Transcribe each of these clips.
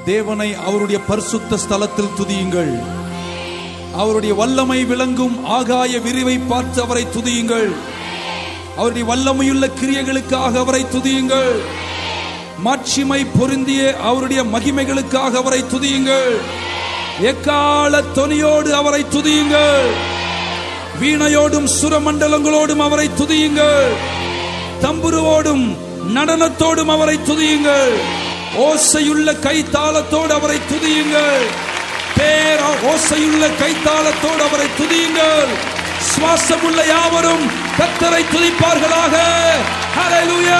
தேவனை அவருடைய பரிசுத்த ஸ்தலத்தில் துதியுங்கள் அவருடைய வல்லமை விளங்கும் ஆகாய விரிவை பார்த்து அவரை துதியுங்கள் அவருடைய வல்லமையுள்ள கிரியைகளுக்காக அவரை துதியுங்கள் மாட்சிமை பொருந்திய அவருடைய மகிமைகளுக்காக அவரை துதியுங்கள் எக்கால தொனியோடு அவரை துதியுங்கள் வீணையோடும் சுரமண்டலங்களோடும் அவரை துதியுங்கள் தம்புருவோடும் நடனத்தோடும் அவரை துதியுங்கள் ஓசையுள்ள கைத்தாளத்தோடு அவரை துதியுங்கள் பேர ஓசையுள்ள கைத்தாளத்தோடு அவரை துதியுங்கள் சுவாசமுள்ள யாவரும் கத்தரை துதிப்பார்களாக ஹalleluya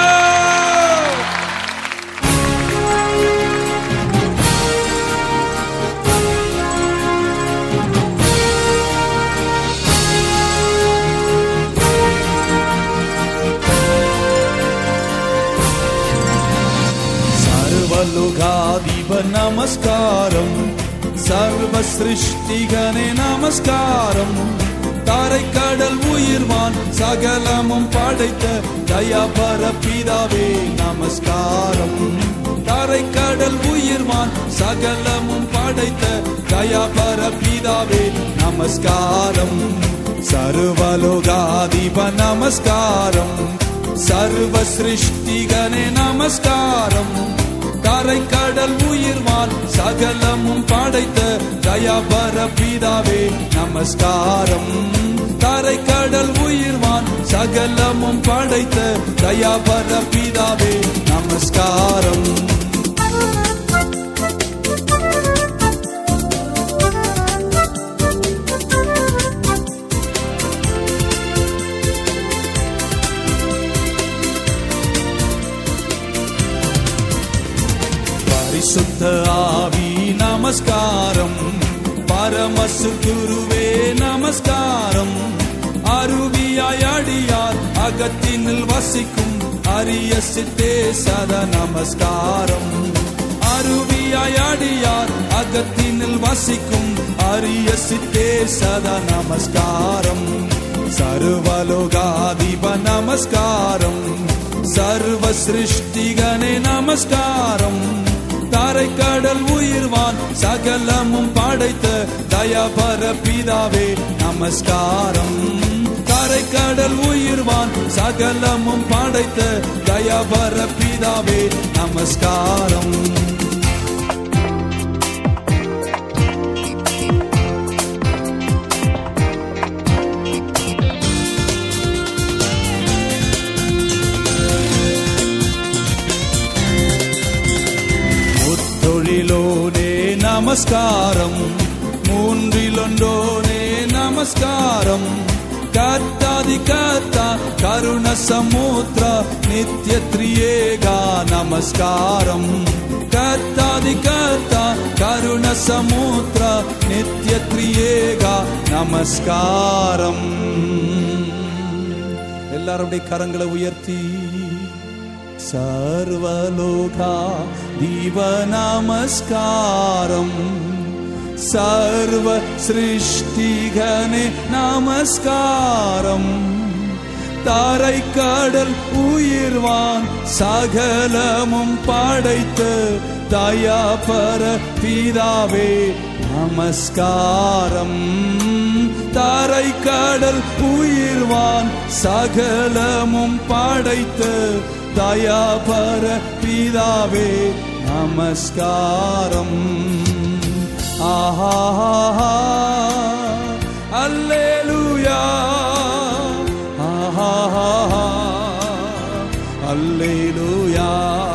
സർവലോകാധിപ നമസ്കാരം സർവ സൃഷ്ടികനെ നമസ്കാരം தரைக்கடல் உயிர்வான் சகலமும் படைத்த தயாபர பிதாவே நமஸ்காரம் தரைக்கடல் உயிர்வான் சகலமும் படைத்த தயாபர பிதாவே நமஸ்காரம் சர்வலோகாதிப நமஸ்காரம் சர்வ சிருஷ்டிகனே நமஸ்காரம் தரைக்கடல் உயிர்வான் சகலமும் படைத்த தயாபர பிதாவே நமஸ்காரம் தரைக்கடல் உயிர்வான் சகலமும் படைத்த தயாபர பிதாவே நமஸ்காரம் பரிசுத்த ஆவி நமஸ்காரம் பரமசு குருவே நமஸ்காரம் அருவியாய் அடியார் அகத்தினில் வசிக்கும் அரிய சித்தே சத நமஸ்காரம் அருவியாய் அடியார் அகத்தினில் வசிக்கும் அரிய சித்தே சத நமஸ்காரம் சர்வலோகாதிப நமஸ்காரம் சர்வ சிருஷ்டிகனே நமஸ்காரம் தரைக்கடல் உயிர்வான் சகலமும் படைத்த தயபர பிதாவே நமஸ்காரம் தரைக்கடல் உயிர்வான் சகலமும் படைத்த தயபர பிதாவே நமஸ்காரம் முத்தொழிலோனே நமஸ்காரம் மூன்றிலொன்றோனே நமஸ்காரம் கர்த்தாதி கர்த்தா கருண சமுத்திர நித்ய த்ரியேகா நமஸ்காரம் கர்த்தாதி கர்த்தா கருண சமுத்திர நித்ய த்ரியேகா நமஸ்காரம் எல்லாருடைய கரங்களை உயர்த்தி സർവലോകാ ദീവ നമസ്കാരം സർവ സൃഷ്ടികനെ നമസ്കാരം தரைக்கடல் உயிர்வான் சகலமும் படைத்து தயாபர பிதாவே நமஸ்காரம் தரைக்கடல் உயிர்வான் சகலமும் படைத்து தயாபர பிதாவே நமஸ்காரம் ஆஹா அல்லேலூயா ஆஹா அல்லேலூயா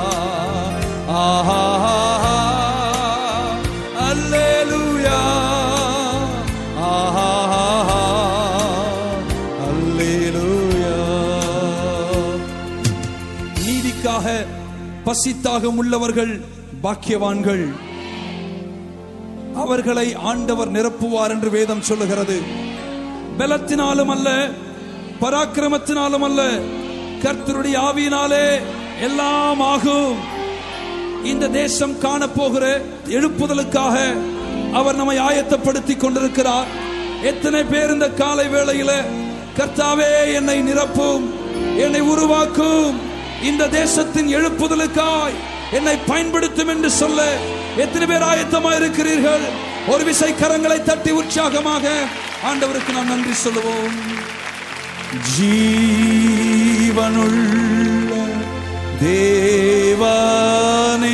ஆஹா அல்லேலூயா ஆஹா அல்லேலூயா நீதிக்காக பசித்தாக உள்ளவர்கள் பாக்கியவான்கள் அவர்களை ஆண்டவர் நிரப்புவார் என்று வேதம் சொல்லுகிறது பலத்தினாலும் அல்ல பராக்கிரமத்தினாலும் அல்ல கர்த்தருடைய ஆவியினாலே எல்லாம் ஆகும் இந்த தேசம் காணப்போகிற எழுப்புதலுக்காக அவர் நம்மை ஆயத்தப்படுத்தி கொண்டிருக்கிறார் எத்தனை பேர் இந்த காலை வேளையில கர்த்தாவே என்னை நிரப்பும் என்னை உருவாக்கும் இந்த தேசத்தின் எழுப்புதலுக்காய் என்னை பயன்படுத்தும் என்று சொல்ல எத்தனை பேர் ஆயத்தமா இருக்கிறீர்கள் ஒரு விசை கரங்களை தட்டி உற்சாகமாக ஆண்டவருக்கு நாம் நன்றி சொல்லுவோம் ஜீவனுள்ள தேவனே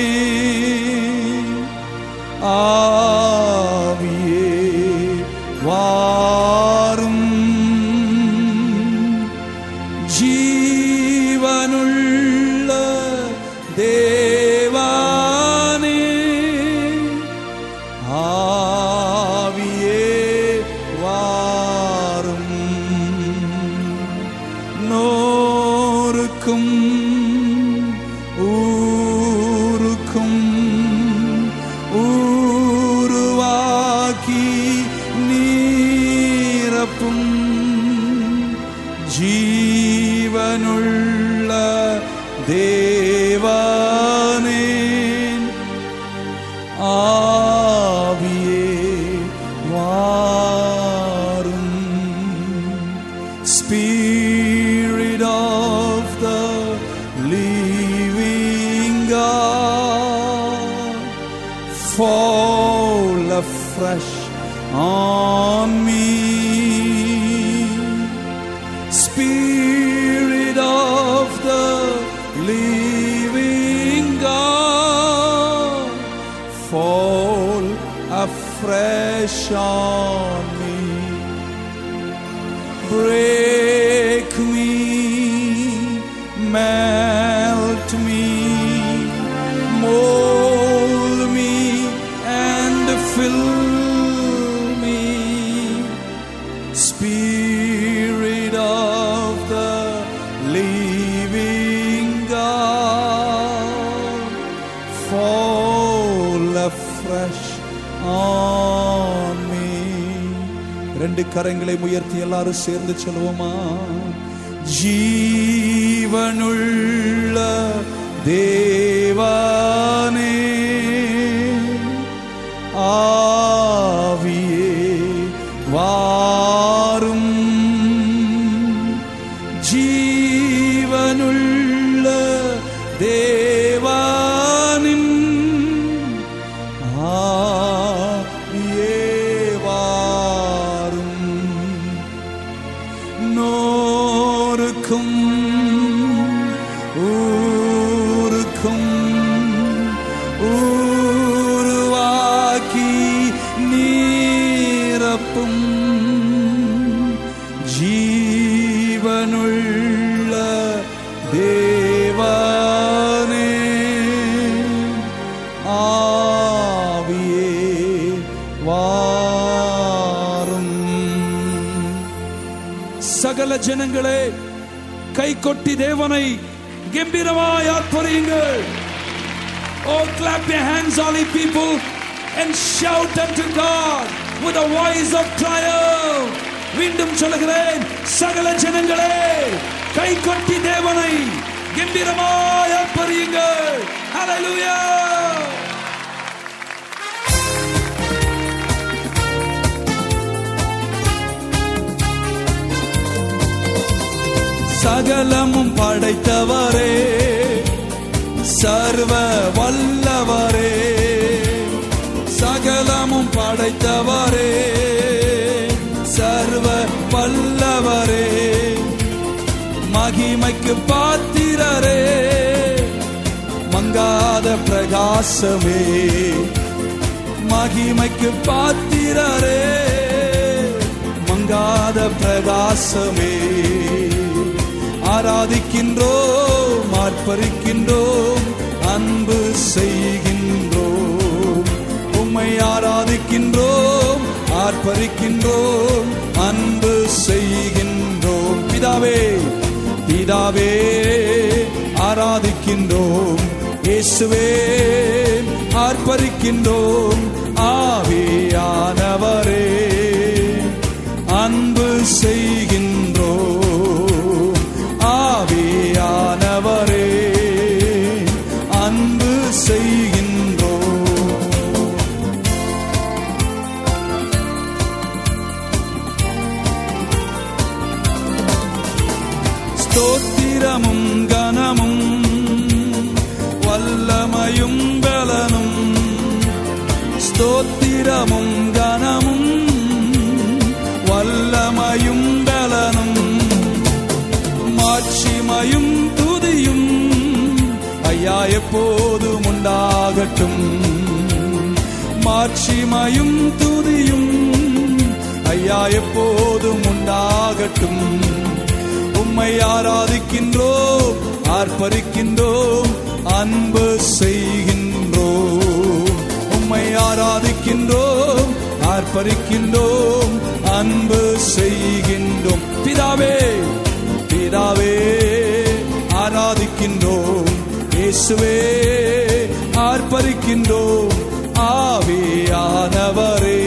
ஆவியே வாரும் ஜீவனுள்ள தேவனே ஆவியே வாரும் நோருக்கும் ஊருக்கும் ஊருவாக்கி நீரப்பும் ஜீவனுள்ள தேவனே ஆவியே வாரும் Spirit of the living God fall afresh on me Spirit of the living God fall afresh on me break me, melt me, mold me, and fill me. Spirit of the living God, fall afresh on me. ரெண்டு கரங்களை உயர்த்தி எல்லாரும் சேர்ந்து சொல்லுவோமா ஜீவனுள்ள தேவனே ஆவியே வாரும் ஜீவனுள்ள தேவானின் ஆவியே வாரும் நோருக்கும் ஊருக்கும் ஊருவாக்கி நீரப்பும் ஜீவனுள்ள தேவனே ஆவியே வாரும் சகல ஜனங்களே கை கொட்டி தேவனை கம்பீரமாய் ஆர்ப்பரியுங்கள் Oh, clap your hands, all ye people, and shout unto God with a voice of triumph. மீண்டும் சொல்லுகிறேன் சகல ஜனங்களே கை கொட்டி தேவனை கம்பீரமாய் ஆர்ப்பரியுங்கள் Hallelujah! சகலமும் படைத்தவரே சர்வ வல்லவரே சகலமும் படைத்தவரே சர்வ வல்லவரே மகிமைக்கு பாத்திரரே மங்காத பிரகாசமே மகிமைக்கு பாத்திரரே மங்காத பிரகாசமே ஆராதிக்கின்றோம் ஆர்ப்பரிக்கின்றோம் அன்பு செய்கின்றோம் உம்மை ஆராதிக்கின்றோம் ஆர்ப்பரிக்கின்றோம் அன்பு செய்கின்றோம் பிதாவே பிதாவே ஆராதிக்கின்றோம் இயேசுவே ஆர்ப்பரிக்கின்றோம் ஆவியானவரே அன்பு செய்கின்றோம் ஆவியானவரே அன்பு செய்கின்றோம் ஸ்தோத்திரமும் கனமும் வல்ல ஸ்தோத்திரமும் கனமும் வல்லமையும் பலனும் மாட்சிமையும் துதியும் ஐயா எப்போதும் உண்டாகட்டும் மாட்சிமையும் துதியும் ஐயா எப்போதும் உண்டாகட்டும் உம்மை ஆராதிக்கின்றோம் ஆர்ப்பரிக்கின்றோம் அன்பு செய்கின்றோம் உம்மை ஆராதிக்கின்றோம் ஆர்ப்பரிக்கின்றோம் அன்பு செய்கின்றோம் பிதாவே பிதாவே ஆராதிக்கின்றோம் இயேசுவே ஆர்ப்பரிக்கின்றோம் ஆவியானவரே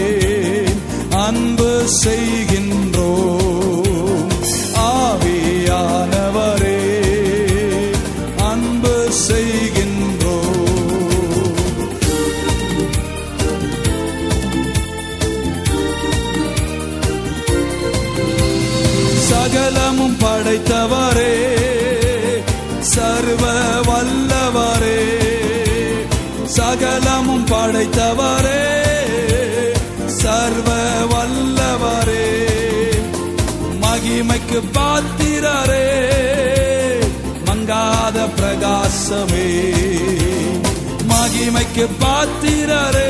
அன்பு செய்கின்றோம் ஆவியானவரே அன்பு செய்கின்றோம் சகலமும் படைத்தவரே சர்வ வல்லவரே சகலமும் படைத்தவரே சர்வ வல்லவரே மகிமைக்கு பாத்திரரே மங்காத பிரகாசமே மகிமைக்கு பாத்திரரே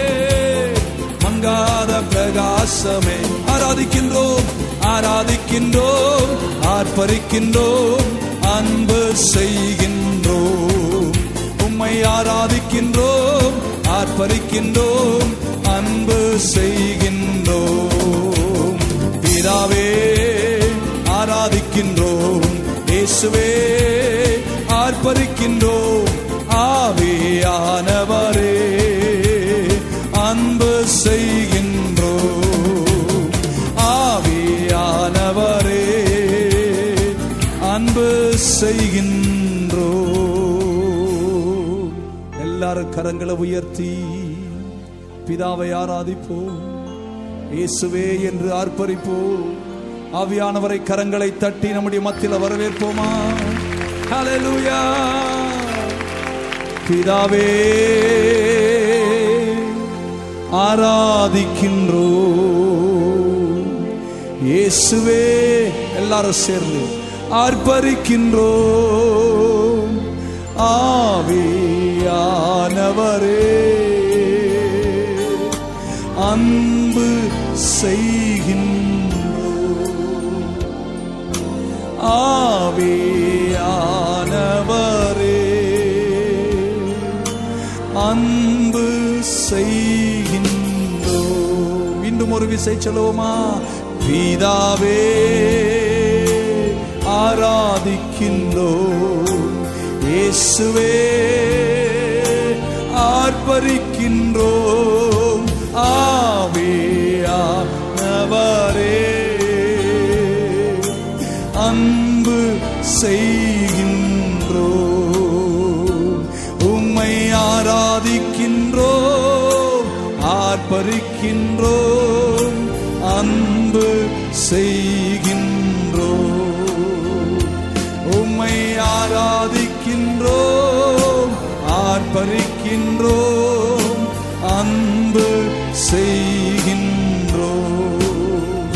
மங்காத பிரகாசமே ஆராதிக்கின்றோம் ஆராதிக்கின்றோம் ஆர்ப்பரிக்கின்றோம் அன்பு செய்கின்றோம் உம்மை ஆராதிக்கின்றோம் ஆர்ப்பரிக்கின்றோம் அன்பு செய்கின்றோம் பிதாவே ஆராதிக்கின்றோம் இயேசுவே ஆர்ப்பரிக்கின்றோம் ஆவியானவரே அன்பு செய்கின்றோம் ஆவியானவரே அன்பு செய்கின்றோம் எல்லாரும் கரங்களை உயர்த்தி பிதாவை ஆராதிப்போம் இயேசுவே என்று ஆர்ப்பரிப்போம் ஆவியானவரை கரங்களை தட்டி நம்முடைய மத்தியில் வரவேற்போமா ஹalleluya பிதாவே ஆராதிக்கின்றோம் இயேசுவே எல்லாரும் சேர்ந்து ஆர்ப்பரிக்கின்றோம் ஆவியானவரே அன்பு செய்கின்றோம் ஆவியானவரே அன்பு செய்கின்றோம் இன்னும் ஒரு விசை சொல்லுவோமா பிதாவே ஆராதிக்கின்றோம் இயேசுவே ஆர்ப்பரிக்கின்றோம் ஆவியானவரே அன்பு செய்கின்றோம் உம்மை ஆராதிக்கின்றோம் ஆர்ப்பரிக்கின்றோம் அன்பு செய்கின்றோம் உம்மை ஆராதிக்கின்றோம் ஆர்ப்பரிக்கின்றோம் அன்பு செய்கின்றோம்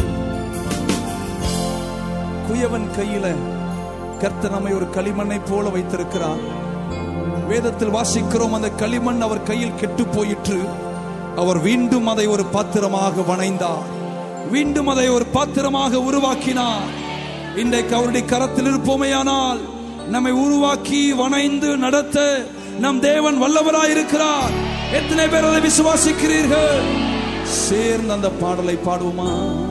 குயவன் கையில கர்த்தர் நம்மை ஒரு களிமண்ணை போல வைத்திருக்கிறார் வேதத்தில் வாசிக்கிறோம் அந்த களிமண் அவர் கையில் கெட்டு போயிற்று அவர் மீண்டும் அதை ஒரு பாத்திரமாக வணைந்தார் மீண்டும் அதை ஒரு பாத்திரமாக உருவாக்கினார் இன்றைக்கு அவருடைய கரத்தில் இருப்போமேயானால் நம்மை உருவாக்கி வணைந்து நடத்த நம் தேவன் வல்லவராயிருக்கிறார் எத்தனை பேர் அதை விசுவாசிக்கிறீர்கள் சேர்ந்து அந்த பாடலை பாடுவோமா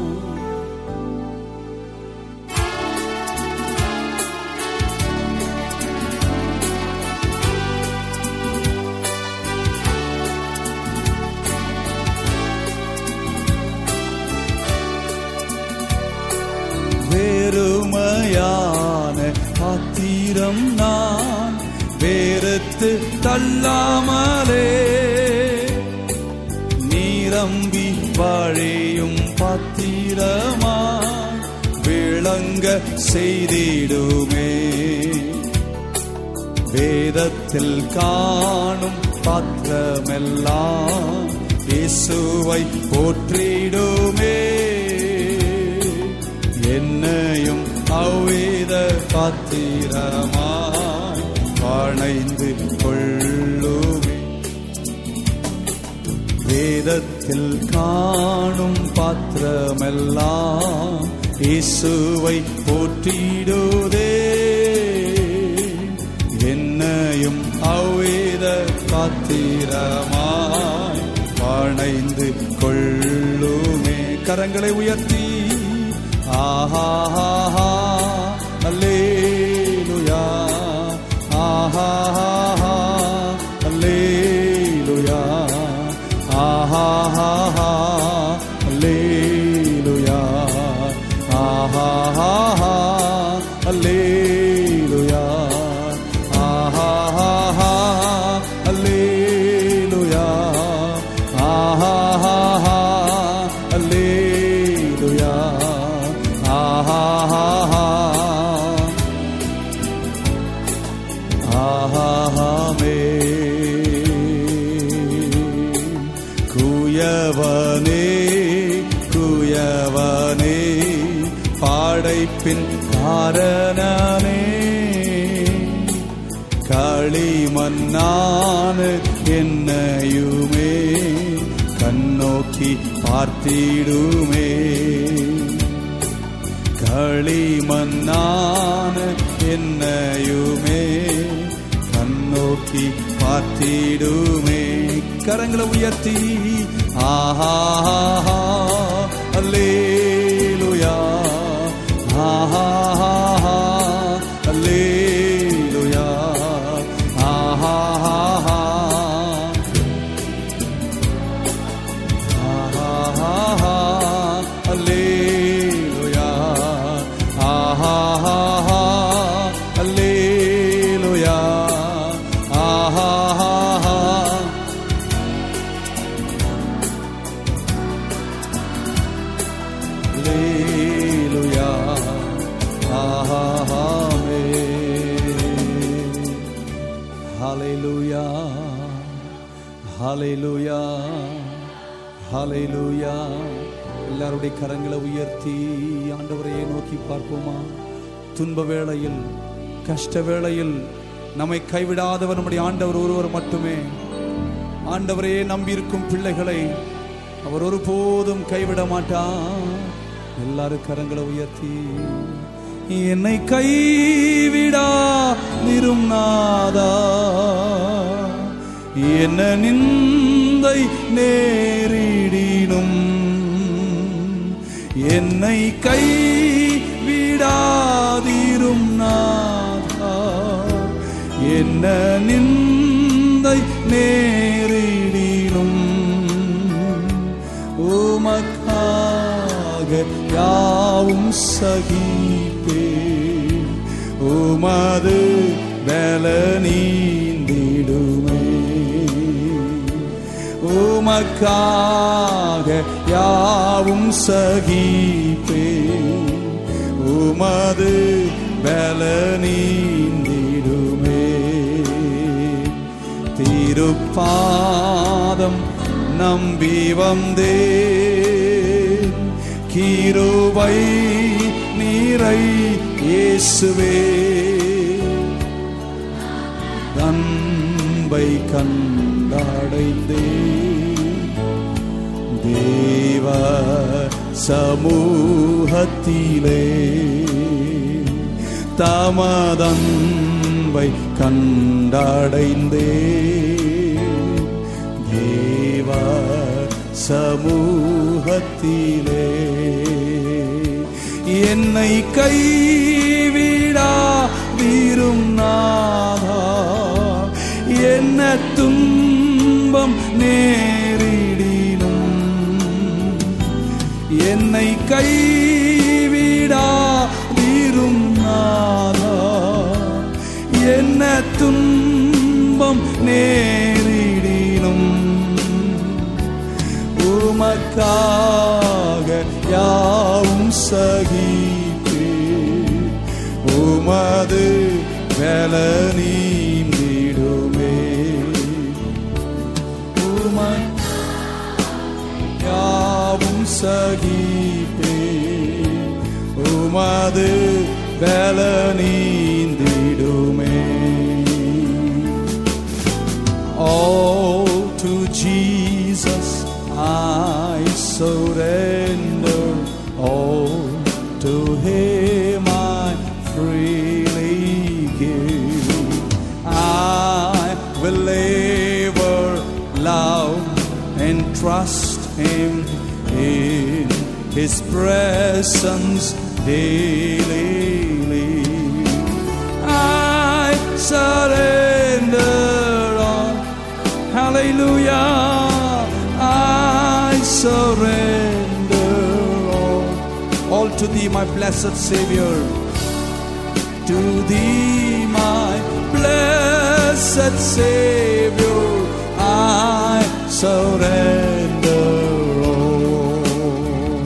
வெறுமையான பாத்திரம் நான் வேறுத்து தள்ளாமலே நீரம்பி வழியும் பாத்திரமா விளங்க செய்திடுமே வேதத்தில் காணும் பாத்திரமெல்லாம் இயேசுவை போற்றிடுமே என்னையும் அவ்வேத பாத்திரமாய் பணைந்து கொள்ளுமே வேதத்தில் காணும் பாத்திரமெல்லாம் இயேசுவை போற்றிடுதே என்னையும் அவ்வேத பாத்திரமாய் பணைந்து கொள்ளுமே கரங்களை உயர்த்தி ஆஹா அல்லேலுயா ஆஹா அல்லேலுயா ஆஹா அல்லேலுயா ஆஹா அல்லேலுயா ஆஹா அல்லேலுயா ஆஹா அல்லேலுயா ஆஹா ஆஹாமே குயவனே குயவனே பாடைப்பின் காரணனே களிமண்ணான என்னையுமே கண்ணோக்கி பார்த்திடுமே களிமண்ணான என்னையுமே கண்ணோக்கி பார்த்திடுமே கரங்களை உயர்த்தி ஆஹா அல்லேலுயா ஆஹா அல்லேலுயா ஆஹா ஆஹா அல்லேலுயா ஆஹா அல்லேலுயா ஆஹா அல்லேலுயா ஆஹாமே ஹalleluya ஹalleluya ஹalleluya எல்லாருடைய கரங்களை உயர்த்தி ஆண்டவரையே நோக்கி பார்ப்போமா துன்ப வேளையில் கஷ்ட வேளையில் நம்மை கைவிடாதவர் நம்முடைய ஆண்டவர் ஒருவர் மட்டுமே ஆண்டவரையே நம்பியிருக்கும் பிள்ளைகளை அவர் ஒருபோதும் கைவிட மாட்டார் எல்லாரும் கரங்களை உயர்த்தி என்னை கைவிடா நிரும் நாதா என்ன நிந்தை நேரிடினும் என்னை கைவிடாதிரும் நாதா என்ன நிந்தை நேரிடினும் உமக்காக யாவும் சகிப்பே உமது பல நீந்திடுமே உமக்காக யாவும் சகிப்பே உமது பல நீந்திடுமே திருப்பாதம் நம்பி வந்தே கீருவை நீரை இயேசுவே அன்பை கண்டடைந்தே தேவ சமூகத்திலே தமதன்பை கண்டடைந்தே தேவ சமூகத்திலே என்னை கைவிடா வீரும் நாதா என்ன துன்பம் நேரிடினும் என்னை கைவிடா வீரும் நாதா என்ன துன்பம் நேரிடினும் உமக்காக யாவும் சகிப்பே உமது பல நீந்திடுமே பலனீந்திடுமே All to Jesus I surrender. All to Him I freely give. I will ever love and trust Him in His presence daily. live. I surrender all. Hallelujah. I surrender all. All to thee, my blessed Savior. To thee, my blessed Savior. I surrender all.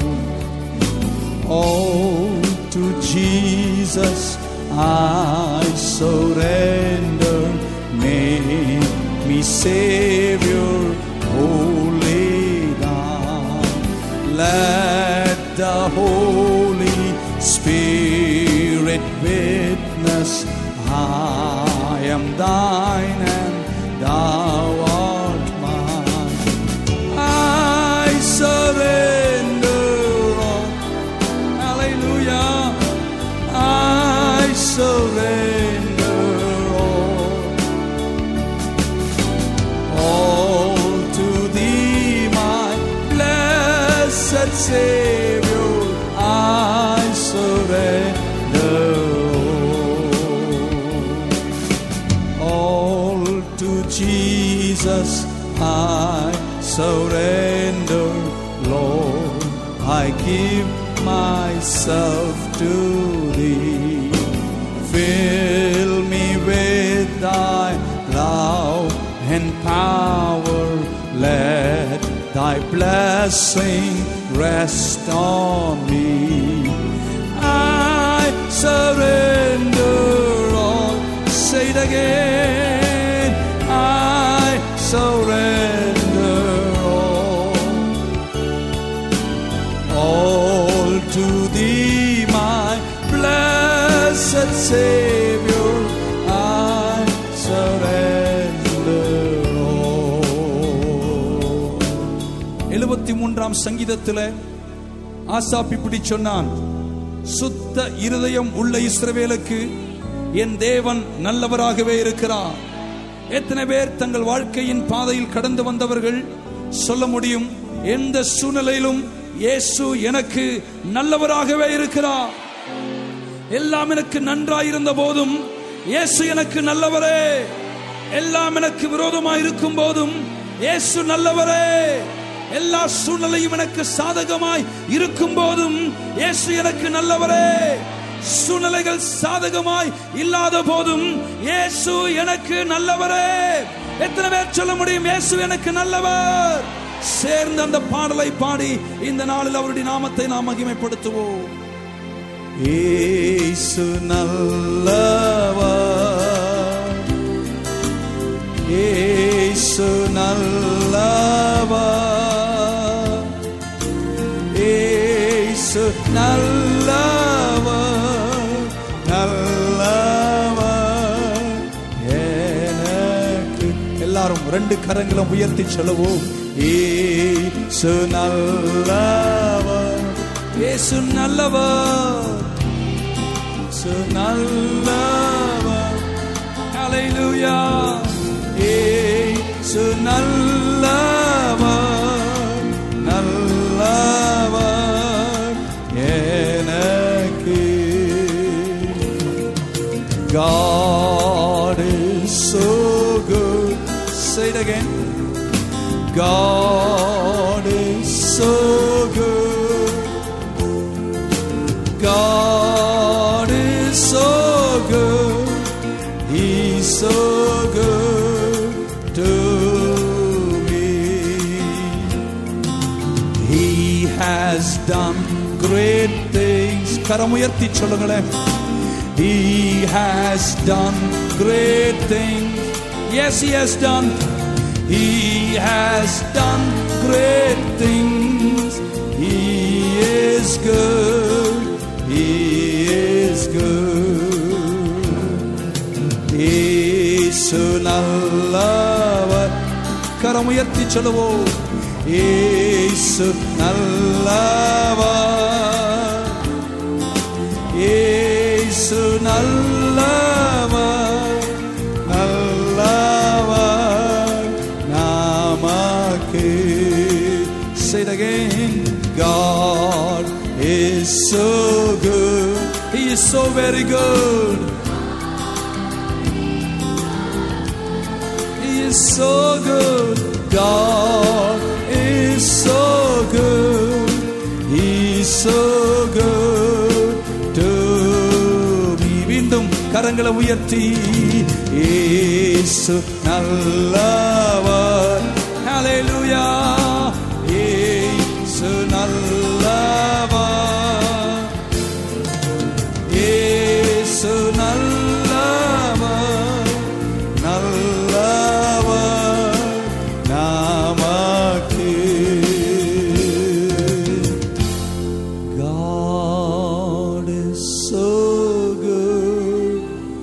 All to Jesus I surrender. Make me Savior, holy thou. Let the Holy Spirit witness I am thine and thou art mine. I surrender all. Hallelujah. I surrender all. All to thee, my blessed Savior, I surrender all. All to Jesus I surrender, Lord. I give myself to thee. Fill me with thy love and power. Let thy blessing rest on me. I surrender all. Say it again. I surrender all. All to thee, my blessed Savior, I surrender all. எழுபத்தி மூன்றாம் சங்கீதத்தில் Asaph இப்படி சொன்னான் சுத்த இருதயம் உள்ள இஸ்ரவேலுக்கு என் தேவன் நல்லவராகவே இருக்கிறார் எத்தனை பேர் தங்கள் வாழ்க்கையின் பாதையில் கடந்து வந்தவர்கள் சொல்ல முடியும் எந்த சூழ்நிலையிலும் இயேசு எனக்கு நல்லவராகவே இருக்கிறார் எல்லாம் எனக்கு நன்றாயிருந்த போதும் இயேசு எனக்கு நல்லவரே எல்லாம் எனக்கு விரோதமாய் இருக்கும் போதும் இயேசு நல்லவரே எல்லா சூழ்நிலையும் எனக்கு சாதகமாய் இருக்கும் போதும் இயேசு எனக்கு நல்லவரே சூழ்நிலைகள் சாதகமாய் இல்லாத போதும் இயேசு எனக்கு நல்லவரே எத்தனை பேர் சொல்ல முடியும் இயேசு எனக்கு நல்லவர் சேர்ந்து அந்த பாடலை பாடி இந்த நாளில் அவருடைய நாமத்தை நாம் மகிமைப்படுத்துவோம் இயேசு நல்லவர் இயேசு நல்லவர் இயேசு நல்லவர் நல்லவர் எனக்கு எல்லாரும் ரெண்டு கரங்களும் உயர்த்தி சொல்லுவோம் இயேசு நல்லவர் இயேசு நல்லவர் இயேசு நல்லவர் ஹalleluya இயேசு நல்லவர் நல்லவர் எனக்கு God is so good say it again God is so good God is so good He's so good to me. He has done great things. கரமுயர்த்தி சொல்லுங்களேன் He has done great things. Yes, He has done. He has done great things. He is good. He is good. இயேசு நல்லவர் கரம் உயர்த்தி சொல்லுவோம் இயேசு நல்லவர் இயேசு நல்லவர் நல்லவர் நமக்கு Say it again. God is so good. He is so very good. He is so good. God is so good. He is so good to me. மீண்டும் கரங்களை உயர்த்தி இயேசு நல்லவர் Hallelujah. இயேசு நல்லவர் இயேசு நல்லவர் நல்லவர் நமக்கு God is so good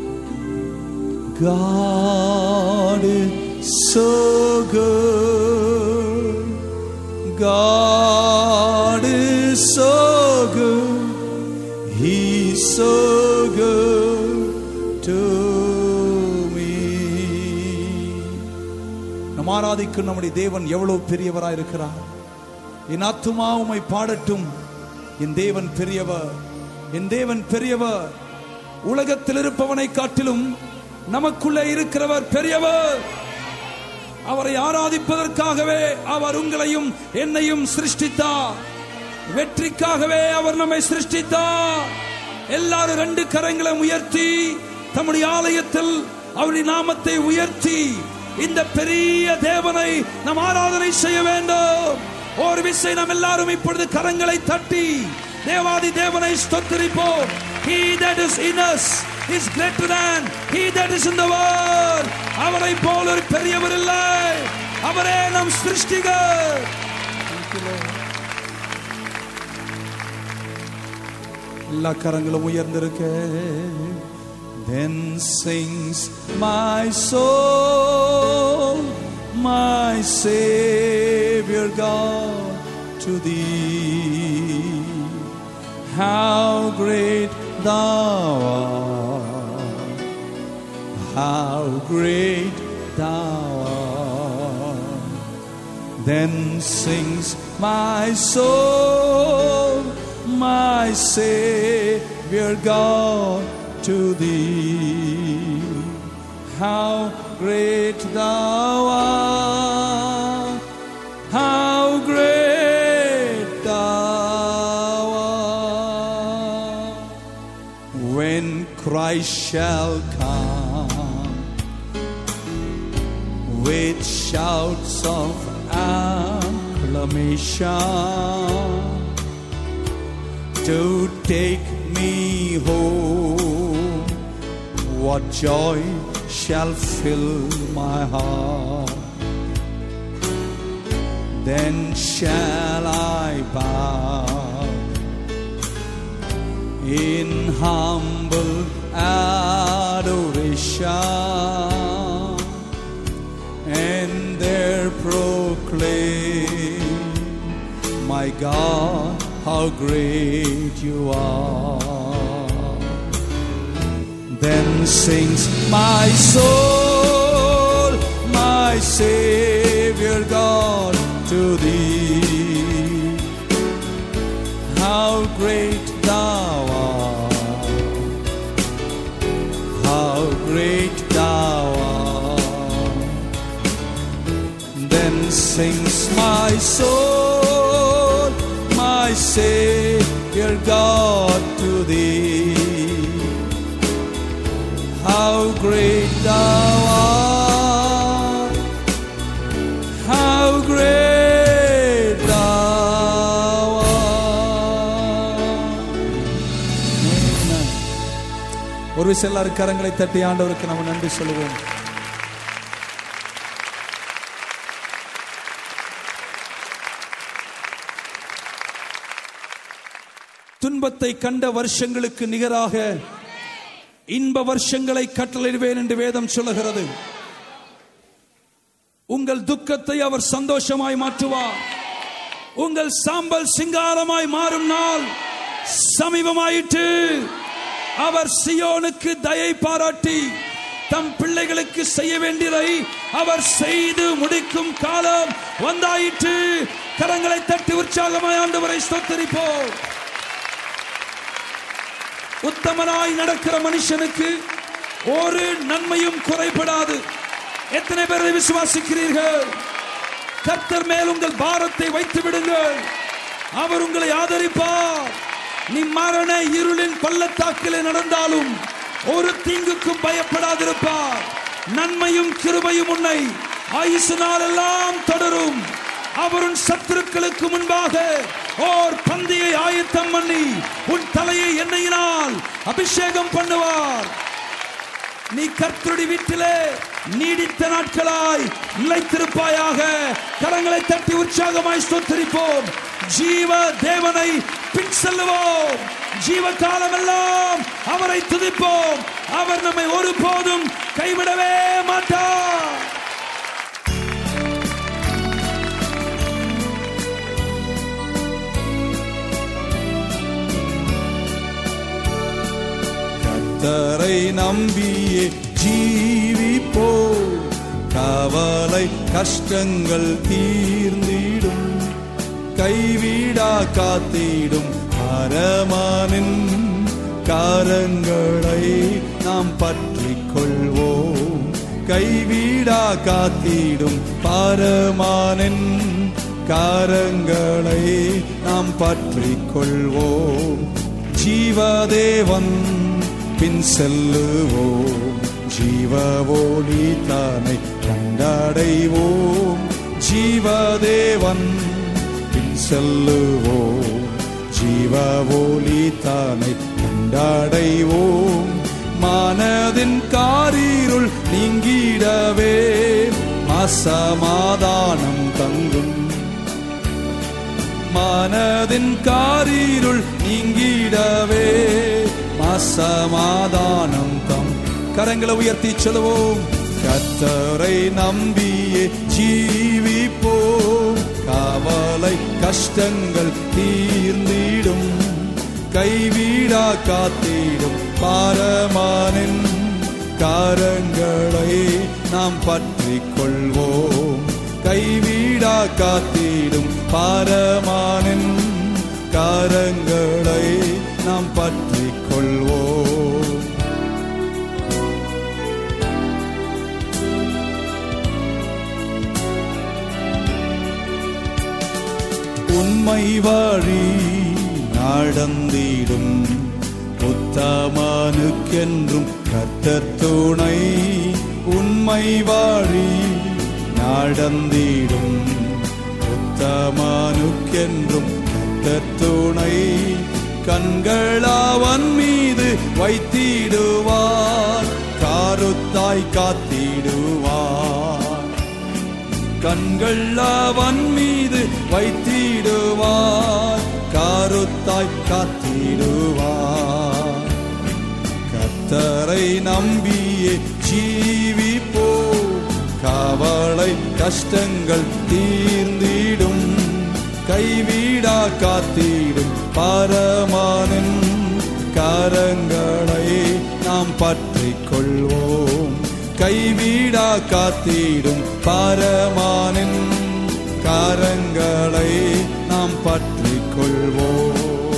God is so good God is so good He's so good to me நம் ஆராதிக்கும் நம்முடைய தேவன் எவ்வளவு பெரியவராய் இருக்கிறார் என் ஆத்துமா உம்மை பாடட்டும் என் தேவன் பெரியவர் என் தேவன் பெரியவர் உலகத்தில் இருப்பவனை காட்டிலும் நமக்குள்ளே இருக்கிறவர் பெரியவர் அவரை ஆராதிப்பதற்காகவே அவர் உங்களையும் என்னையும் சிருஷ்டித்தார் வெற்றிக்காகவே அவர் நம்மை சிருஷ்டித்தார் எல்லாரும் ரெண்டு கரங்களை உயர்த்தி தம்முடைய ஆலயத்தில் அவருடைய நாமத்தை உயர்த்தி இந்த பெரிய தேவனை நாம் ஆராதனை செய்ய வேண்டும் ஒரு விசை நாம் எல்லாரும் இப்பொழுது கரங்களை தட்டி தேவாதி தேவனை ஸ்தோத்திரிப்போம் he that is in us is greater than he that is in the world அவரை போல ஒரு பெரியவர் இல்லை அவரே நம் சிருஷ்டிகர் எல்லா கரங்களும் உயர்ந்திருக்க Then sings my soul, my Savior God, to thee. How great thou art, how great thou art. Then sings my soul, my Savior God, to thee. How great thou art, how great thou art. When Christ shall come with shouts of acclamation to take me home. What joy shall fill my heart? Then shall I bow in humble adoration and there proclaim, My God, how great you are. Then sings my soul, my Savior God, to thee. How great thou art, how great thou art. Then sings my soul, my Savior God, to thee. How great thou art, how great thou art. Amen. ஒரு விஷயம் எல்லாரும் கரங்களை தட்டி ஆண்டவருக்கு நம்ம நன்றி சொல்லுவோம் துன்பத்தை கண்ட வருஷங்களுக்கு நிகராக இன்ப வருஷங்களை கட்டளையிடுவேன் என்று வேதம் சொல்லுகிறது உங்கள் துக்கத்தை அவர் சந்தோஷமாய் மாற்றுவார் உங்கள் சாம்பல் சிங்காரமாய் மாறும் நாள் சமீபமாயிற்று அவர் சியோனுக்கு தயை பாராட்டி தம் பிள்ளைகளுக்கு செய்ய வேண்டியதை அவர் செய்து முடிக்கும் காலம் வந்தாயிற்று கரங்களை தட்டி உற்சாகமாய் ஆண்டவரை ஸ்தோத்தரிப்போம் உத்தமனாய் நடக்கிற மனுஷனுக்கு ஒரு நன்மையும் குறைபடாது எத்தனை பேரை விசுவாசிக்கிறீர்கள் கர்த்தர் மேல் உங்கள் பாரத்தை வைத்து விடுங்கள் அவர் உங்களை ஆதரிப்பார் நீ மரண இருளின் பள்ளத்தாக்கிலே நடந்தாலும் ஒரு தீங்குக்கும் பயப்படாதிருப்பார் நன்மையும் கிருபையும் உன்னை ஆயுசு நாளெல்லாம் தொடரும் அவருன் சத்துருக்களுக்கு முன்பாக ஓர் பந்தியை ஆயத்தம் பண்ணி உன் தலையை எண்ணெயினால் அபிஷேகம் பண்ணுவார் நீ கர்த்தருடைய வீட்டிலே நீடித்த நாட்களாய் நிலைத்திருப்பாயாக கரங்களை தட்டி உற்சாகமாய் ஸ்தோத்தரிப்போம் ஜீவ தேவனை பின் செல்லுவோம் ஜீவ காலமெல்லாம் அவரை துதிப்போம் அவர் நம்மை ஒருபோதும் கைவிடவே மாட்டார் கர்த்தரை நம்பியே ஜீவிப்போ கவலை கஷ்டங்கள் தீர்ந்திடும் கைவிடா காத்திடும் அரமானின் காரங்களை நாம் பற்றிக் கொள்வோம் கைவிடா காத்திடும் பரமானின் காரங்களை நாம் பற்றிக் கொள்வோம் ஜீவதேவன் பின் செல்லுவோம் ஜீவவோலி தானை கண்டடைவோம் ஜீவதேவன் பின் செல்லுவோம் ஜீவவோலி தானை கண்டடைவோம் மனதின் காரீருள் நீங்கிடவே அசமாதானம் தங்கும் மனதின் காரீருள் நீங்கிடவே அசமாதானம் தம் கரங்களை உயர்த்தி சொல்லுவோம் கத்தரை நம்பியே ஜீவிப்போம் காவலை கஷ்டங்கள் தீர்ந்திடும் கைவிடா காத்திடும் பாரமானின் காரங்களை நாம் பற்றிக் கொள்வோம் கைவிடா காத்திடும் பாரமானின் காரங்களை நாம் பற்றிக் கொள்வோம் உண்மை வழி நடந்திடும் உத்தமனுக்கென்றும் கர்த்தர் துணை உண்மை வழி நடந்திடும் உத்தமனுக்கென்றும் கர்த்தர் துணை கண்கள் அவன் மீது வைத்திடுவார் காருத்தாய் காத்திடுவார் கண்கள் அவன் மீது வைத்திடுவார் காருத்தாய் காத்திடுவார் கத்தரை நம்பியே ஜீவிப்போ கவலை கஷ்டங்கள் தீர்ந்திடும் கைவிடா காத்திடும் பரமானின் கரங்களை நாம் பற்றிக் கொள்வோம் கைவிடா காத்திடும் பரமானின் காரங்களை நாம் பற்றிக் கொள்வோம்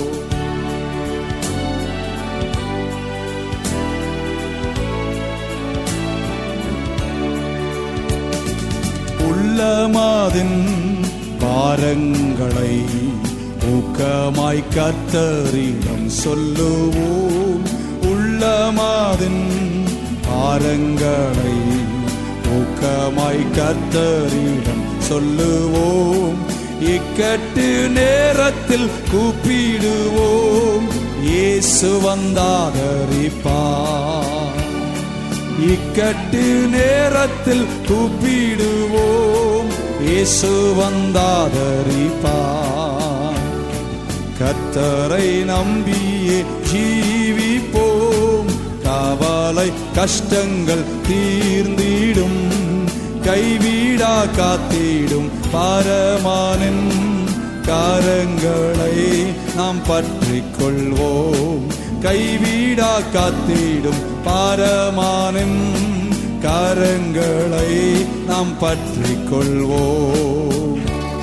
உள்ளமாதின் பாரங்களை ஊக்கமாய் கத்தரிடம் சொல்லுவோம் உள்ளமாதின் பாரங்களை ஊக்கமாய் கத்தரிடம் சொல்லுவோம் இக்கட்டு நேரத்தில் கூப்பிடுவோம் இயேசு வந்தாதரிப்பார் இக்கட்டு நேரத்தில் கூப்பிடுவோம் இயேசு வந்தாதரிப்பார் கத்தரை நம்பியே ஜீவிப்போம் காவ காவலை கஷ்டங்கள் தீர்ந்திடும் கைவிடா காத்திடும் பாரமானின் காரங்களை நாம் பற்றிக் கொள்வோம் கைவிடா காத்திடும் பாரமானின் காரங்களை நாம் பற்றிக் கொள்வோம்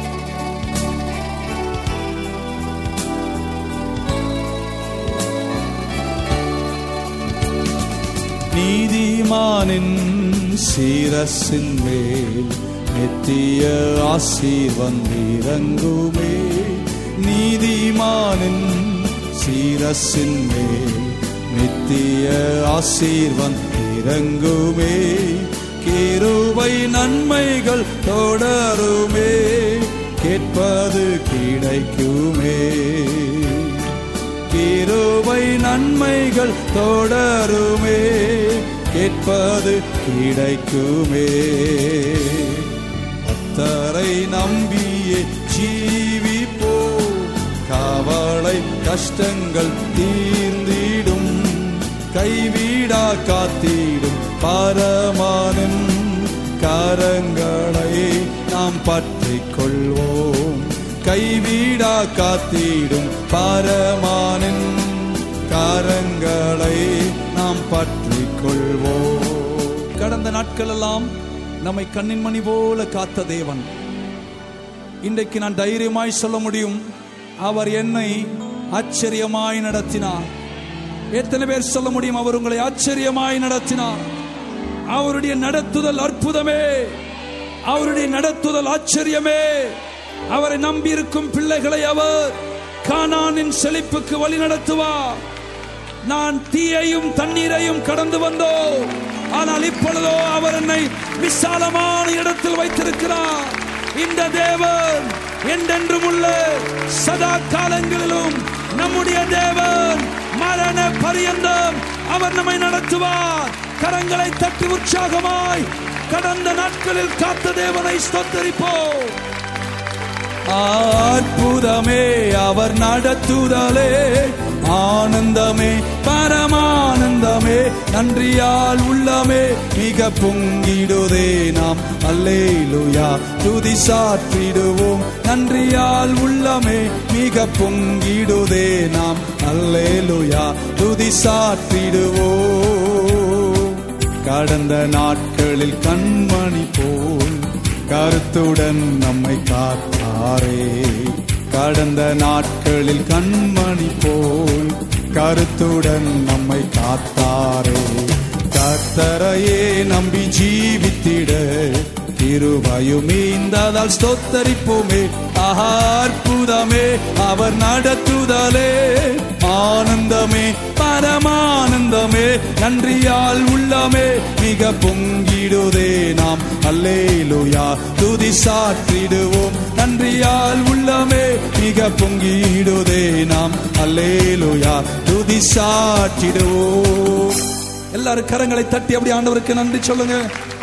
நீதிமானின் சீரசின் மேல் நித்திய ஆசீர்வந்திறங்குமே நீதிமானின் சீரசின் மேல் நித்திய ஆசீர்வந்திறங்குமே கிருபை நன்மைகள் தொடருமே கேட்பது கிடைக்குமே கிருபை நன்மைகள் தொடருமே கேட்பது கிடைக்குமே அத்தரை நம்பியே ஜீவிப்போ காவலை கஷ்டங்கள் தீர்ந்திடும் கைவிடா காத்திடும் பரமானின் கரங்களை நாம் பற்றிக் கொள்வோம் கைவிடா காத்திடும் பரமானின் காரங்களை நாம் பற்றிக் கொள்வோம் கடந்த நாட்கள் எல்லாம் நம்மை கண்ணின் மணி போல காத்த தேவன் இன்றைக்கு நான் தைரியமாய் சொல்ல முடியும் அவர் என்னை ஆச்சரியமாய் நடத்தினார் எத்தனை பேர் சொல்ல முடியும் அவர் உங்களை ஆச்சரியமாய் நடத்தினார் அவருடைய நடத்துதல் அற்புதமே அவருடைய நடத்துதல் ஆச்சரியமே அவரை நம்பியிருக்கும் பிள்ளைகளை அவர் கானானின் செழிப்புக்கு வழி நடத்துவார் நான் தீயையும் தண்ணீரையும் கடந்து வந்தோம் ஆனால் இப்பொழுதோ அவர் என்னை விசாலமான இடத்தில் வைத்திருக்கிறார் இந்த தேவன் என்றென்றும் உள்ள சதா காலங்களிலும் நம்முடைய தேவன் மரண பரியந்தம் அவர் நம்மை நடத்துவார் கரங்களை தட்டி உற்சாகமாய் கடந்த நாட்களில் காத்த தேவனை ஸ்தோத்தரிப்போம் அற்புதமே அவர் நடத்துதலே ஆனந்தமே பரமானந்தமே நன்றியால் உள்ளமே மிக பொங்கிடுதே நாம் அல்லேலுயா துதி சாற்றிடுவோம் நன்றியால் உள்ளமே மிக பொங்கிடுதே நாம் அல்லேலுயா துதி சாற்றிடுவோம் கடந்த நாட்களில் கண்மணி போல் கருத்துடன் நம்மை காத்தாரே கடந்த நாட்களில் கண்மணி போல் கருத்துடன் நம்மை காத்தாரே கர்த்தரையே நம்பி ஜீவித்திட கிருபையும் மீந்ததால் ஸ்தோத்தரிப்போமே ஆஹா, அற்புதமே அவர் நடத்துதலே ஆனந்தமே பரமானந்தமே நன்றியால் உள்ளமே மிக பொங்கிடுதே நாம் அல்லேலுயா துதி சாற்றிடுவோம் நன்றியால் உள்ளமே மிக பொங்கிடுதே நாம் அல்லேலுயா துதி சாற்றிடுவோம் எல்லாரும் கரங்களை தட்டி அப்படி ஆண்டவருக்கு நன்றி சொல்லுங்க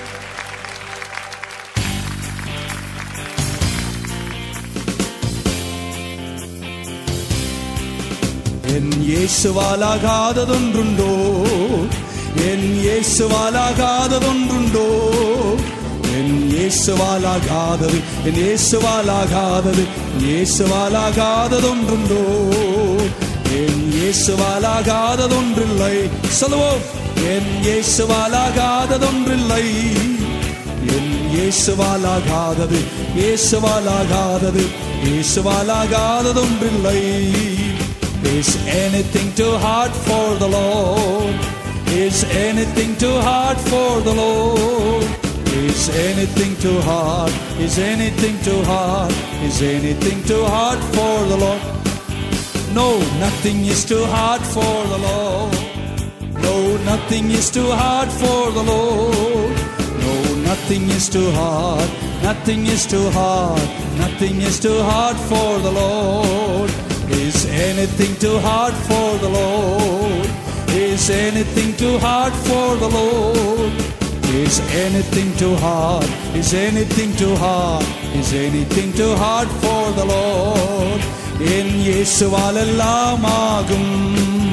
என் இயேசுவாலாகாததொன்றுண்டோ என் இயேசுவாலாகாததொன்றுண்டோ என் இயேசுவாலாகாதது என் இயேசுவாலாகாதது என் இயேசுவாலாகாததொன்றுண்டோ என் இயேசுவாலாகாததொன்றில்லை சொல்லுவோம் என் இயேசுவாலாகாததொன்றில்லை என் இயேசுவாலாகாதது இயேசுவாலாகாதது இயேசுவாலாகாததொன்றில்லை Is anything too hard for the Lord? Is anything too hard for the Lord? Is anything too hard? Is anything too hard? Is anything too hard for the Lord? No, nothing is too hard for the Lord. No, nothing is too hard for the Lord. No, nothing is too hard. Nothing is too hard. Nothing is too hard for the Lord. Is anything too hard for the Lord? Is anything too hard for the Lord? Is anything too hard? Is anything too hard? Is anything too hard for the Lord? என் இயேசுவால் எல்லாம் ஆகும்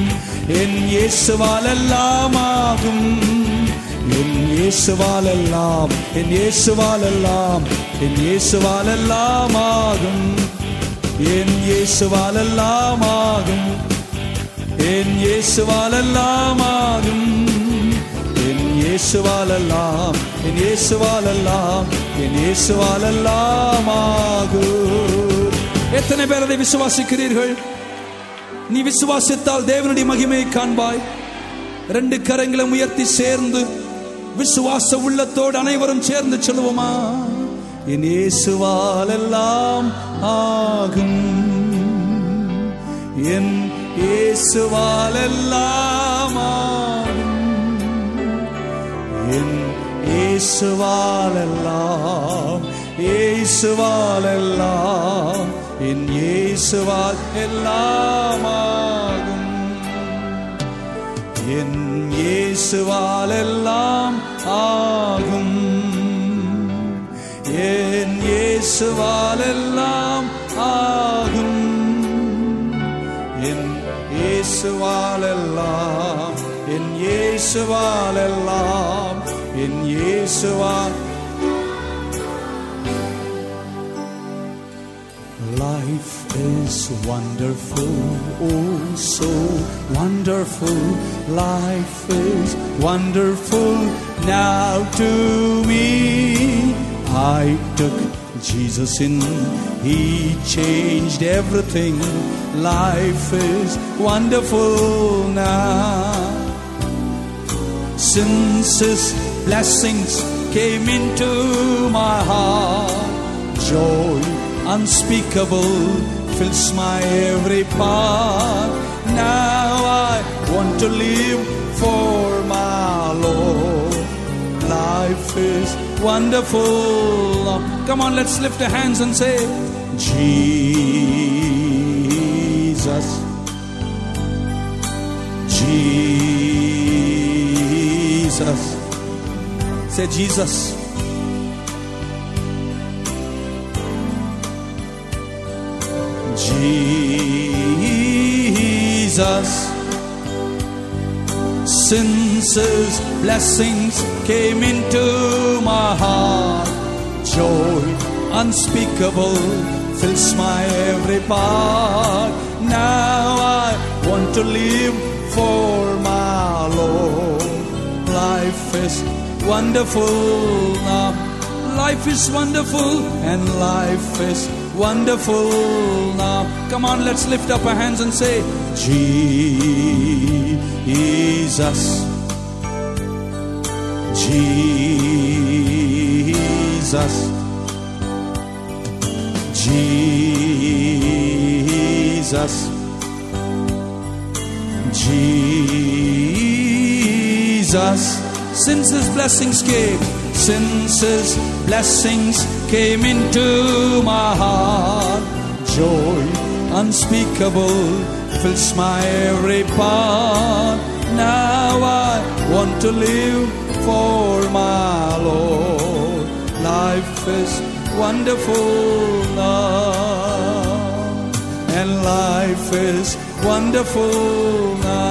என் இயேசுவால் எல்லாம் ஆகும் என் இயேசுவால் எல்லாம் என் இயேசுவால் எல்லாம் என் இயேசுவால் எல்லாம் ஆகும் என் இயேசுவால் எல்லாம் ஆகும் என் இயேசுவால் எல்லாம் ஆகும் என் இயேசுவால் எல்லாம் என் இயேசுவால் எல்லாம் என் இயேசுவால் எல்லாம் ஆகும் எத்தனை பேர் அதை விசுவாசிக்கிறீர்கள் நீ விசுவாசித்தால் தேவனுடைய மகிமையை காண்பாய் ரெண்டு கரங்களை உயர்த்தி சேர்ந்து விசுவாச உள்ளத்தோடு அனைவரும் சேர்ந்து சொல்லுவோமா என் இயேசுவால் எல்லாம் ஆகும் என் இயேசுவால் எல்லாம் ஆகும் என் இயேசுவால் எல்லாம் இயேசுவால் எல்லாம் என் இயேசுவால் எல்லாம் ஆகும் என் இயேசுவால் எல்லாம் ஆகும் என் இயேசுவால் எல்லாம் ஆகும் என் இயேசுவால் எல்லாம் என் இயேசுவால் எல்லாம் என் இயேசுவால் Life is wonderful, oh so wonderful. Life is wonderful now to me. I took Jesus in, He changed everything. Life is wonderful now. Since His blessings came into my heart, joy unspeakable fills my every part. Now I want to live for my Lord. Life is wonderful. Come on, let's lift our hands and say, Jesus, Jesus, say Jesus. Jesus, since His blessings came into my heart, joy unspeakable fills my every part. Now I want to live for my Lord. Life is wonderful now. Life is wonderful. And life is wonderful now. Come on, let's lift up our hands and say, Jesus, Jesus, Jesus, Jesus. Since His blessings came, Since His blessings came into my heart, joy unspeakable fills my every part. Now I want to live for my Lord. Life is wonderful now, and life is wonderful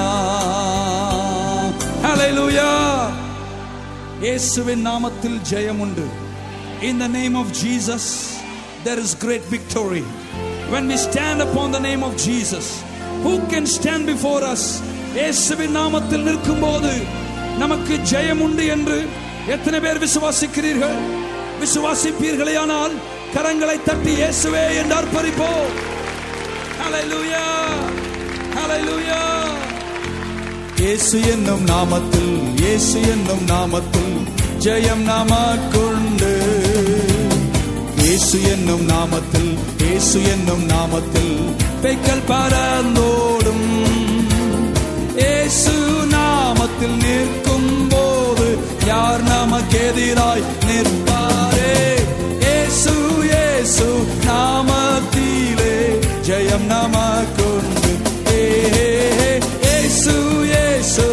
now. Hallelujah. இயேசுவின் நாமத்தில் ஜெயம் உண்டு In the name of Jesus there is great victory When we stand upon the name of Jesus who can stand before us இயேசுவின் நாமத்தில் நிற்கும்போது நமக்கு ஜெயம் உண்டு என்று எத்தனை பேர் விசுவாசிக்கிறீர்கள் விசுவாசிப்பீர்களேயானால் கரங்களை தட்டி இயேசுவே என்று அர்ப்பணிப்போம் Hallelujah Hallelujah இயேசு என்னும் நாமத்தில் இயேசு என்னும் நாமத்தில் ஜெயம் நாமக்குண்டு இயேசு என்னும் நாமத்தில் இயேசு என்னும் நாமத்தில் பெய்கள் பறந்தோடும் இயேசு நாமத்தில் நிற்கும் போது யார் நமக்கு எதிராய் நிற்பாரே இயேசு இயேசு நாமத்திலே ஜெயம் நமக்குண்டு ஏ இயேசு இயேசு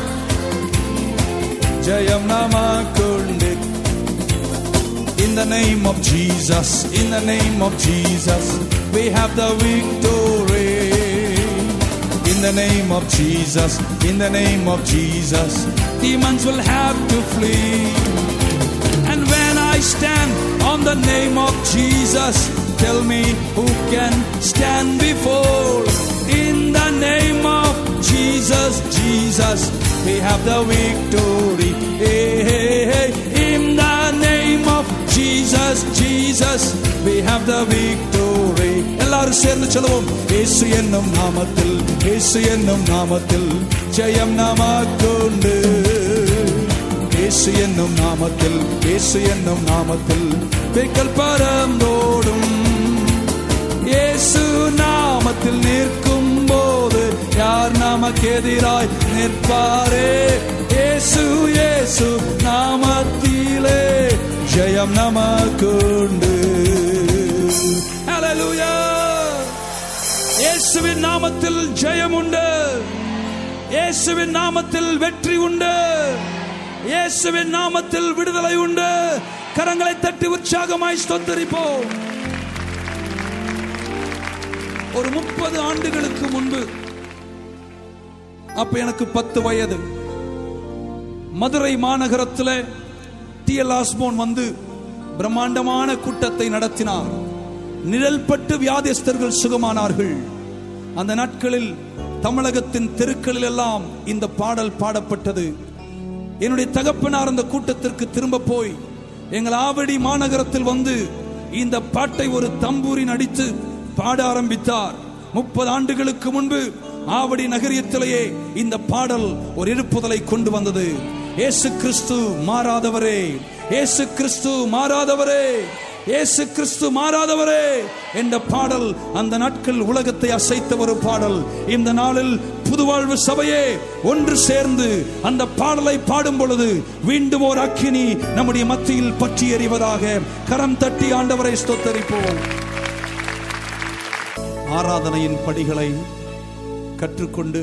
ஜெயம் நமக்குண்டு In the name of Jesus, in the name of Jesus, we have the victory. In In the name of Jesus, in the name of Jesus, demons will have to flee. And when I stand on the name of Jesus, tell me who can stand before. In the name of Jesus, Jesus, we have the victory. Hey, hey, hey. In the name of Jesus, Jesus, we have the victory. எல்லாரும் சேர்ந்து சொல்லுவோம் இயேசு என்னும் நாமத்தில் இயேசு என்னும் நாமத்தில் ஜெயம் நமக்குண்டு இயேசு என்னும் நாமத்தில் இயேசு என்னும் நாமத்தில் பெண்கள் பரந்தோடும் இயேசு நாமத்தில் நிற்கும் போது யார் நமக்கு எதிராய் நிற்பாரே இயேசு இயேசு நாமத்திலே ஜெயம் நமக்குண்டு Hallelujah. இயேசுவின் நாமத்தில் ஜெயம் உண்டு இயேசுவின் நாமத்தில் வெற்றி உண்டு இயேசுவின் நாமத்தில் விடுதலை உண்டு கரங்களை தட்டி உற்சாகமாய் ஸ்தோத்தரிப்போம் ஒரு முப்பது ஆண்டுகளுக்கு முன்பு அப்ப எனக்கு பத்து வயது மதுரை மாநகரத்தில் டி எல் ஆஸ்மோன் வந்து பிரம்மாண்டமான கூட்டத்தை நடத்தினார் நிழல்பட்டு வியாதிஸ்தர்கள் சுகமானார்கள் அந்த நாட்களில் தமிழகத்தின் தெருக்களில் எல்லாம் இந்த பாடல் பாடப்பட்டது என்னுடைய தகப்பனார் அந்த கூட்டத்திற்கு திரும்ப போய் எங்கள் ஆவடி மாநகரத்தில் வந்து இந்த பாட்டை ஒரு தம்பூரின் அடித்து பாட ஆரம்பித்தார் முப்பது ஆண்டுகளுக்கு முன்பு ஆவடி நகரியத்திலேயே இந்த பாடல் ஒரு எழுப்புதலை கொண்டு வந்தது இயேசு கிறிஸ்து மாறாதவரே இயேசு கிறிஸ்து மாறாதவரே இயேசு கிறிஸ்து மாறாதவரே என்ற பாடல் அந்த நாட்கள் உலகத்தை அசைத்த ஒரு பாடல் இந்த நாளில் புதுவாழ்வு சபையே ஒன்று சேர்ந்து அந்த பாடலை பாடும் பொழுது மீண்டும் ஒரு அக்கினி நம்முடைய மத்தியில் பற்றி எறிவதாக கரம் தட்டி ஆண்டவரை ஸ்தோத்தரிப்போம் ஆராதனையின் படிகளை கற்றுக்கொண்டு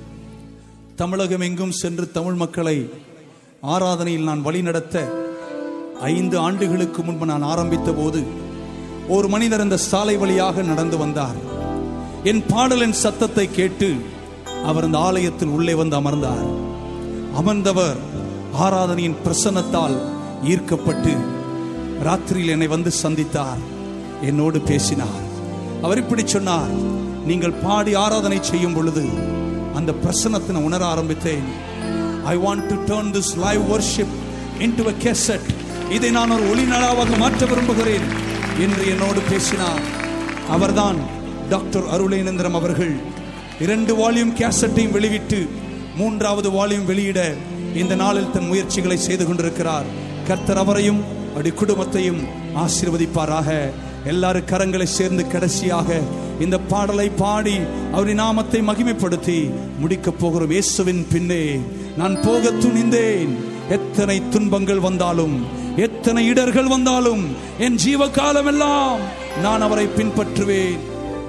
தமிழகம் எங்கும் சென்று தமிழ் மக்களை ஆராதனையில் நான் வழிநடத்த ஐந்து ஆண்டுகளுக்கு முன்பு நான் ஆரம்பித்த போது ஒரு மனிதர் அந்த சாலை வழியாக நடந்து வந்தார் என் பாடலின் சத்தத்தை கேட்டு அவர் அந்த ஆலயத்தில் உள்ளே வந்து அமர்ந்தார் அமர்ந்தவர் ஆராதனையின் பிரசன்னத்தால் ஈர்க்கப்பட்டு ராத்திரியில் என்னை வந்து சந்தித்தார் என்னோடு பேசினார் அவர் இப்படி சொன்னார் நீங்கள் பாடி ஆராதனை செய்யும் பொழுது அந்த பிரசன்னத்தை நான் உணர ஆரம்பித்தேன் I want to turn this live worship into a cassette இதை நான் ஒரு ஒளிநடாவாக மாற்ற விரும்புகிறேன் என்று என்னோடு பேசினார் அவர்தான் டாக்டர் அருளேனந்திரம் அவர்கள் இரண்டு வால்யூம் கேசட்டையும் வெளியிட்டு மூன்றாவது வால்யூம் வெளியிட இந்த நாளில் தன் முயற்சிகளை செய்து கொண்டிருக்கிறார் கர்த்தர் அவரையும் அப்படி குடும்பத்தையும் ஆசீர்வதிப்பாராக எல்லாரும் கரங்களை சேர்ந்து கடைசியாக இந்த பாடலை பாடி அவரின் நாமத்தை மகிமைப்படுத்தி முடிக்கப் போகிறோம் இயேசுவின் பின்னே நான் போக துணிந்தேன் எத்தனை துன்பங்கள் வந்தாலும் எத்தனை இடர்கள் வந்தாலும் என் ஜீவ காலமெல்லாம் நான் அவரை பின்பற்றுவேன்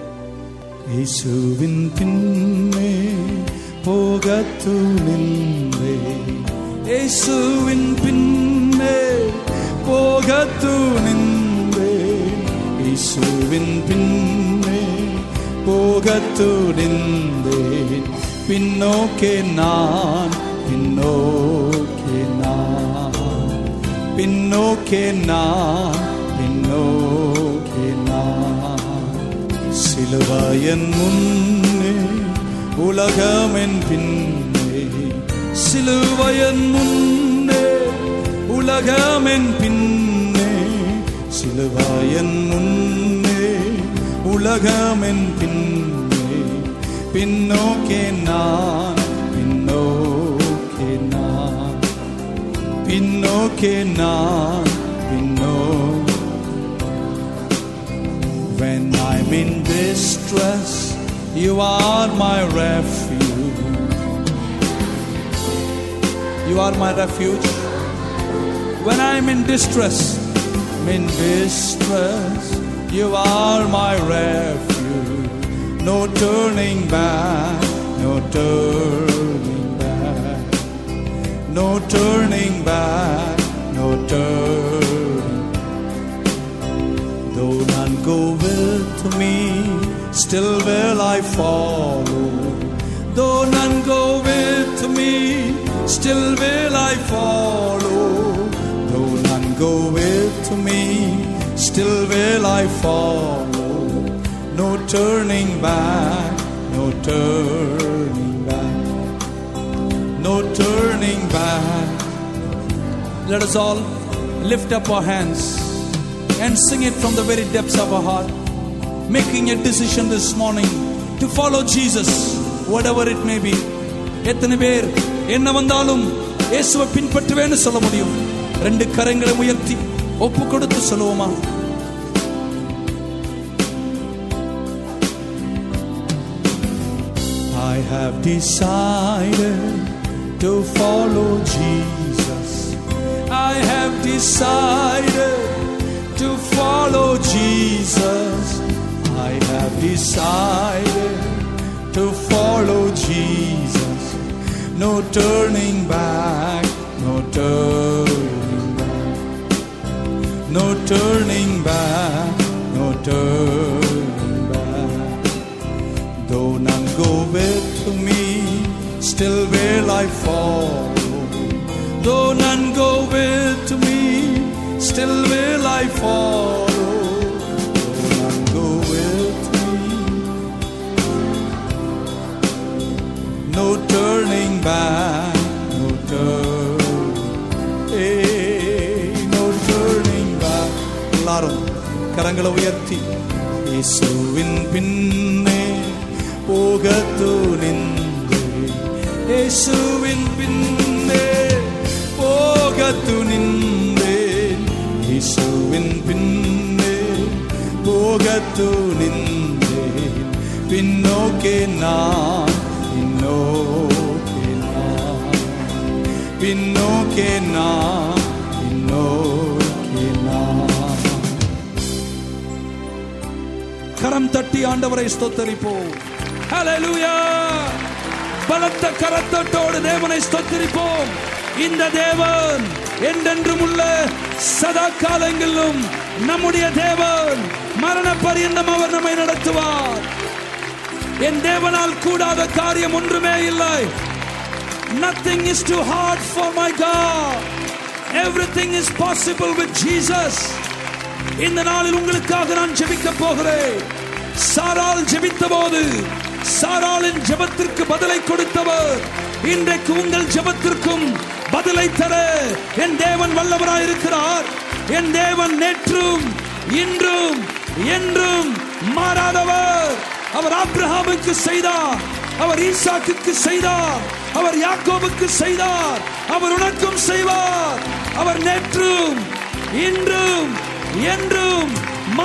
இயேசுவின் பின்னே போக துணிந்தே இயேசுவின் பின்னே போக துணிந்தே இயேசுவின் பின்னே போக துணிந்தே பின்னோக்கே நான் பின்னோக்கே நான் பின்னோக்கே நான் பின்னோக்கே நான் சிலுவாயன் முன்னே உலகமென் பின்னே சிலுவையன் முன்னே உலகமென் பின்னே சிலுவாயன் முன்னே உலகமென் பின்னே பின்னோக்கே நான் பின்னோக்கே நான் பின்னோக்கே நான் பின்னோ When I'm in distress, you are my refuge. You are my refuge. When I'm in distress, in distress, you are my refuge. No turning back, no turning back, no turning back, no turning Though none go with me, still will I follow. me, still will I follow. Though none go with me, still will I follow. No turning back, no turning back, no turning back. Let us all lift up our hands and sing it from the very depths of our heart, making a decision this morning to follow Jesus, whatever it may be. எத்தனை பேர் என்ன வந்தாலும் இயேசுவை பின்பற்றுவேன்னு சொல்ல முடியும் ரெண்டு கரங்களை உயர்த்தி ஒப்பு கொடுத்து சொல்லுவோமா I have decided to follow Jesus. I have decided to follow Jesus. I have decided to follow Jesus. No turning back, no turning back. No turning back, no turning back. Though none go with me, still will I follow. Though none go with me, still will I follow. Though none go with me, no turning back, no turning, hey, no turning back. எல்லாரும் கரங்களை உயர்த்தி இயேசுவின் பின்னே போக துணிந்தே இயேசுவின் பின்னே போக துணிந்தேன் இயேசுவின் பின்னே போக துணிந்தேன் பின்னோக்கே நான் பின்னோக்கே நான் பின்னோக்கே நான் பின்னோக்கே நான் கரம் தட்டி ஆண்டவரை ஸ்தோத்தரிப்போம் ஹalleluya பலத்த கரத்தட்டோடு தேவனை ஸ்தோத்தரிப்போம் இந்த தேவன் என்றென்றும் உள்ள சதா காலங்களிலும் நம்முடைய தேவன் மரண பரியந்தம் அவர் நம்மை நடத்துவார் என் தேவனால் கூடாத காரியம் ஒன்றுமே இல்லை Nothing is too hard for my God. Everything is possible with Jesus. இந்த நாளில் உங்களுக்காக நான் ஜெபிக்க போகிறேன் சாரால் ஜெபித்த போது சாராளின் ஜெபத்திற்கு பதிலை கொடுத்தவர் இன்றைக்கு உங்கள் ஜெபத்திற்கும் பதிலை தர என் தேவன் வல்லவராயிருக்கிறார் என் தேவன் நேற்றும் இன்றும் என்றும் மாறாதவர் அவர் ஆபிரகாமுக்கு செய்தார் அவர் ஈசாக்குக்கு செய்தார் அவர் யாக்கோபுக்கு செய்தார் அவர் உனக்கும் செய்வார் அவர் நேற்றும் இன்றும் என்றும்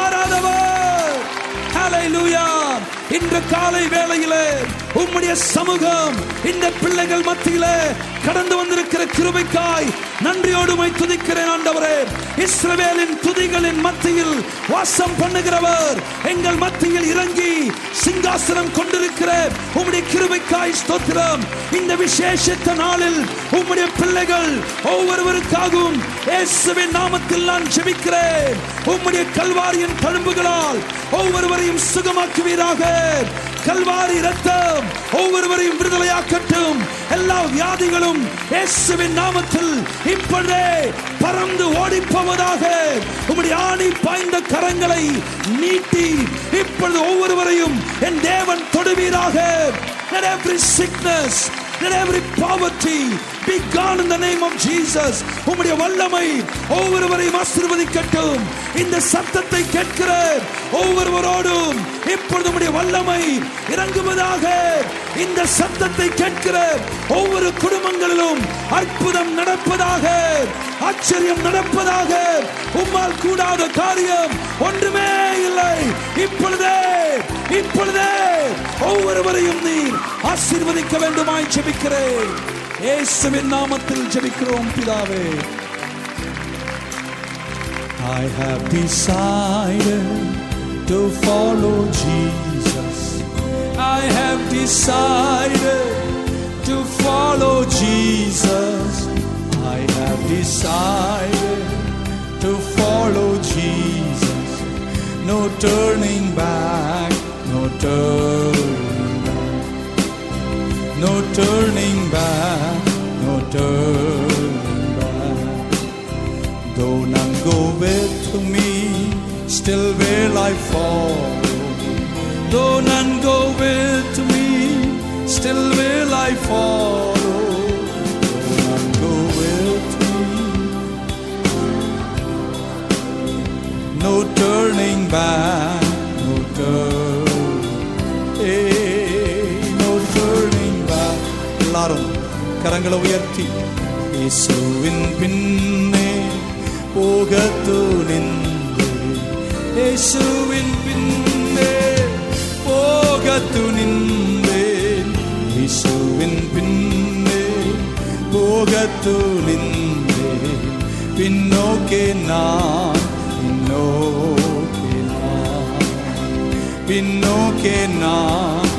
மாறாதவர் ஹalleluya இன்று காலை வேளையிலே உம்முடைய சமூகம் இந்த பிள்ளைகள் மத்தியிலே கடந்து வந்திருக்கிற கிருபைக்காய் நன்றியோடு உம்மை துதிக்கிறேன் ஆண்டவரே இஸ்ரவேலின் துதிகளின் மத்தியில் வாசம் பண்ணுகிறவர் எங்கள் மத்தியில் இறங்கி சிங்காசனம் கொண்டிருக்கிற உம்முடைய கிருபைக்காய் ஸ்தோத்திரம் இந்த விசேஷத்த நாளில் உம்முடைய பிள்ளைகள் ஒவ்வொருவருக்காகவும் இயேசுவின் நாமத்தில் நான் ஜெபிக்கிறேன் உம்முடைய கல்வாரியின் தழும்புகளால் ஒவ்வொருவரையும் சுகமாக்குவீராக கல்வாரி ரத்தம் ஒவ்வொருவரையும் விடுதலையாக்கட்டும் எல்லா வியாதிகளும் இயேசுவின் நாமத்தில் இப்பொழுதே பறந்து ஓடி போவதாக உம்முடைய ஆணி பாய்ந்த கரங்களை நீட்டி இப்பொழுது ஒவ்வொருவரையும் என் தேவன் தொடுவீராக Let every sickness Let every poverty be gone in the name of Jesus. உம்முடைய வல்லமை ஒவ்வொருவரையும் ஆசீர்வதிக்கட்டும் இந்த சத்தத்தை கேட்கிற ஒவ்வொருவரோடும் இப்பொழுது உம்முடைய வல்லமை இறங்குவதாக இந்த சத்தத்தை கேட்கிற ஒவ்வொரு குடும்பங்களிலும் அற்புதம் நடப்பதாக ஆச்சரியம் நடப்பதாக உம்மால் கூடாத காரியம் ஒன்றுமே இல்லை இப்பொழுதே இப்பொழுதே ஒவ்வொருவரையும் நீர் ஆசீர்வதிக்க வேண்டுமாய் ஜெபிக்கிறேன் இயேசுவின் நாமத்தில் ஜெபிக்கிறோம் பிதாவே I have decided to follow Jesus. I have decided to follow Jesus. I have decided to follow Jesus. No turning back, no turning back, no turning back. turning back. Though none go with me, still will I follow. Though none go with me, still will I follow. Though none go with me, no turning back, no turn, hey, no turning back. எல்லாரும் கரங்களை உயர்த்தி இயேசுவின் பின்னே போகத்து நின்று இயேசுவின் பின்னே போகத்து நின்றேன் இயேசுவின் பின்னே போகத்து நின்றேன் பின்னோக்கே நான் பின்னோக்கே நான் பின்னோக்கே நான்